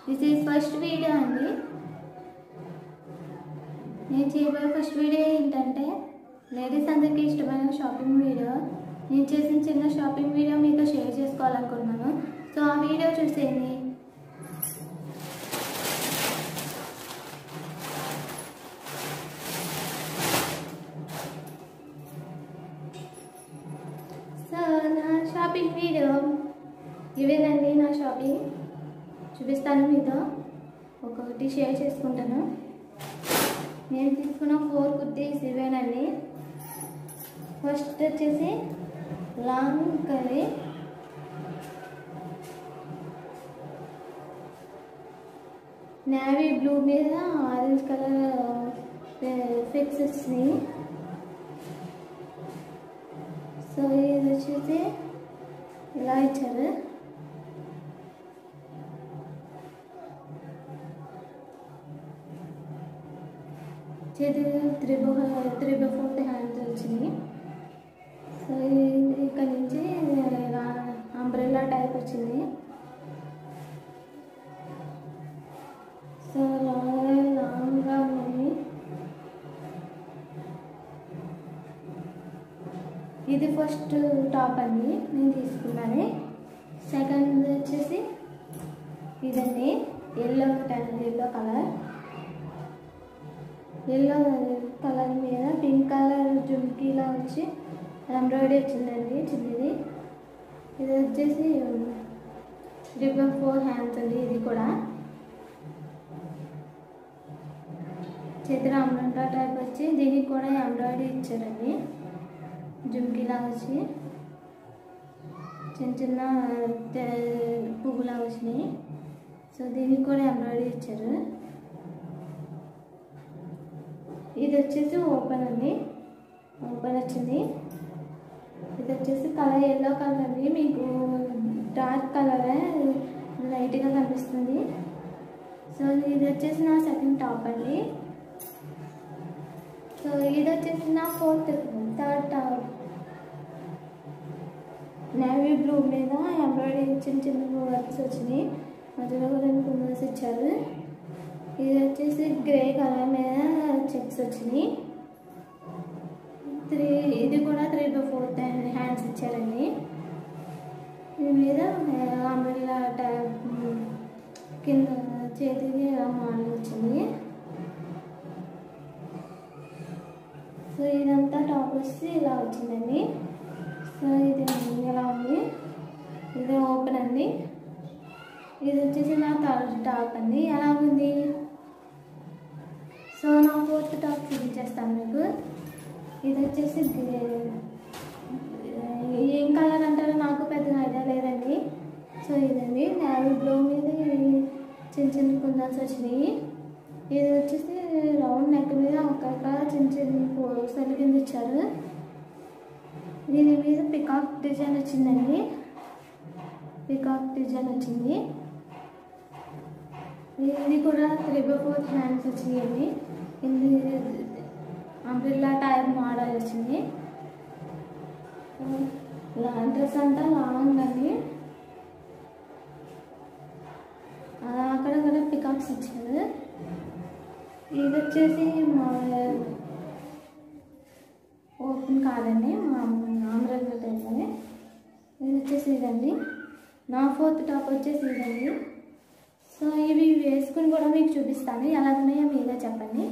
this is first video అండి నేను చేయబోయే ఫస్ట్ వీడియో ఏంటంటే లేడీస్ అందరికీ ఇష్టమైన షాపింగ్ వీడియో నేను చేసిన చిన్న షాపింగ్ వీడియో మీతో షేర్ చేసుకోవాలనుకుంటున్నాను సో ఆ వీడియో చూసేయండి సో నా షాపింగ్ వీడియో ఇవేనండి నా షాపింగ్ చూపిస్తాను మీతో ఒక్కొక్కటి షేర్ చేసుకుంటాను నేను తీసుకున్న ఫోర్ కుర్తీస్ ఇవేనండి ఫస్ట్ వచ్చేసి లాంగ్ కర్రీ నేవీ బ్లూ మీద ఆరెంజ్ కలర్ ఫిక్స్ వచ్చినాయి సో ఇది వచ్చేసి ఇలా ఇచ్చారు చేతి త్రిబ త్రిబ ఫోర్త్ హ్యాండ్స్ వచ్చింది సో ఇది ఇక్కడ నుంచి అంబ్రెల్లా టైప్ వచ్చింది సో లాంగ్ లాంగ్గా ఉంది ఇది ఫస్ట్ టాప్ అండి నేను తీసుకున్నాను సెకండ్ వచ్చేసి ఇదండి yellow yellow colour yellow colour మీద పింక్ కలర్ జుమ్కీలా వచ్చి ఎంబ్రాయిడరీ వచ్చిందండి చిన్నది ఇది వచ్చేసి రిబన్ ఫోర్ హ్యాండ్స్ అండి ఇది కూడా చేతిలో అంబ్రెల్లా టైప్ వచ్చి దీనికి కూడా ఎంబ్రాయిడరీ ఇచ్చారండి జుమ్కీలా వచ్చి చిన్న చిన్న పువ్వులా వచ్చినాయి సో దీనికి కూడా ఎంబ్రాయిడరీ ఇచ్చారు ఇది వచ్చేసి ఓపెన్ అండి ఓపెన్ వచ్చింది ఇది వచ్చేసి కలర్ ఎల్లో కలర్ అండి మీకు డార్క్ కలరే లైట్గా కనిపిస్తుంది సో ఇది వచ్చేసి నా సెకండ్ టాప్ అండి సో ఇది వచ్చేసి నా fourth third top navy blue మీద ఎంబ్రాయిడరీ చిన్న చిన్న వర్క్స్ వచ్చినాయి మధ్యలో రెండు కుందర్స్ ఇచ్చారు ఇది వచ్చేసి గ్రే కలర్ మీద చెక్స్ వచ్చినాయి త్రీ ఇది కూడా త్రీ బై ఫోర్త్ హ్యాండ్స్ ఇచ్చారండి దీని మీద అంబ్రెల్లా టైప్ కింద చేతికి మోడల్ వచ్చింది సో ఇదంతా టాప్ వచ్చి ఇలా వచ్చిందండి సో ఇది ఇలా ఉంది ఇది ఓపెన్ అండి ఇది వచ్చేసి నా థర్డ్ టాప్ అండి ఎలా ఉంది సో నా ఫోర్త్ టాప్ చూపించేస్తాను మీకు ఇది వచ్చేసి ఏం కలర్ అంటారో నాకు పెద్దగా ఐడియా లేదండి సో ఇదండి నేవీ బ్లూ మీద చిన్న చిన్న కుందన్స్ వచ్చినాయి ఇది వచ్చేసి రౌండ్ నెక్ మీద ఒక్కొక్క చిన్న చిన్న పూసలు కింద ఇచ్చారు దీని మీద పికాక్ డిజైన్ వచ్చిందండి పికాక్ డిజైన్ వచ్చింది ఇది కూడా త్రీ బై ఫోర్ హ్యాండ్స్ వచ్చినాయండి ఇది అంబ్రిల్లా టైప్ మోడల్ వచ్చింది డ్రెస్ అంతా లాంగ్ అండి అక్కడక్కడ పికాక్స్ ఇచ్చారు ఇది వచ్చేసి మా ఓపెన్ కాదండి మా ఆమ్రెల్లా టైప్లోనే ఇది వచ్చేసి ఇదండి నా ఫోర్త్ టాప్ వచ్చేసి ఇదండి సో ఇవి వేసుకుని కూడా మీకు చూపిస్తాను ఎలా ఉన్నాయో మీరే చెప్పండి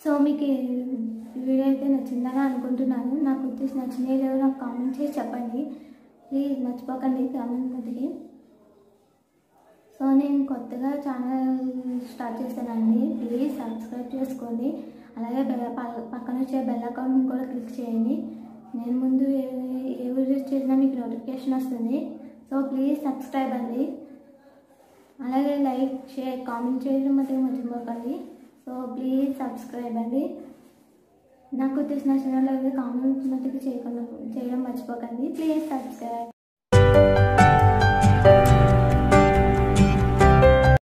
సో మీకు ఈ వీడియో అయితే నచ్చిందని అనుకుంటున్నాను నాకు వచ్చేసి నచ్చినాయి లేదో నాకు కామెంట్ చేసి చెప్పండి ప్లీజ్ మర్చిపోకండి కామెంట్ మధ్యకి సో నేను కొత్తగా ఛానల్ స్టార్ట్ చేశానండి ప్లీజ్ సబ్స్క్రైబ్ చేసుకోండి అలాగే బెల్ల ప- పక్కన వచ్చే బెల్ అకౌంట్ని కూడా క్లిక్ చేయండి నేను ముందు ఏ ఏ వీడియోస్ చేసినా మీకు నోటిఫికేషన్ వస్తుంది సో ప్లీజ్ సబ్స్క్రైబ్ అండి అలాగే లైక్ షేర్ కామెంట్ చేయడం మధ్య మర్చిపోకండి సో ప్లీజ్ సబ్స్క్రైబ్ అండి నాకు తెలిసిన ఛానల్ కామెంట్ మధ్యకి చేయకుండా చేయడం మర్చిపోకండి ప్లీజ్ సబ్స్క్రైబ్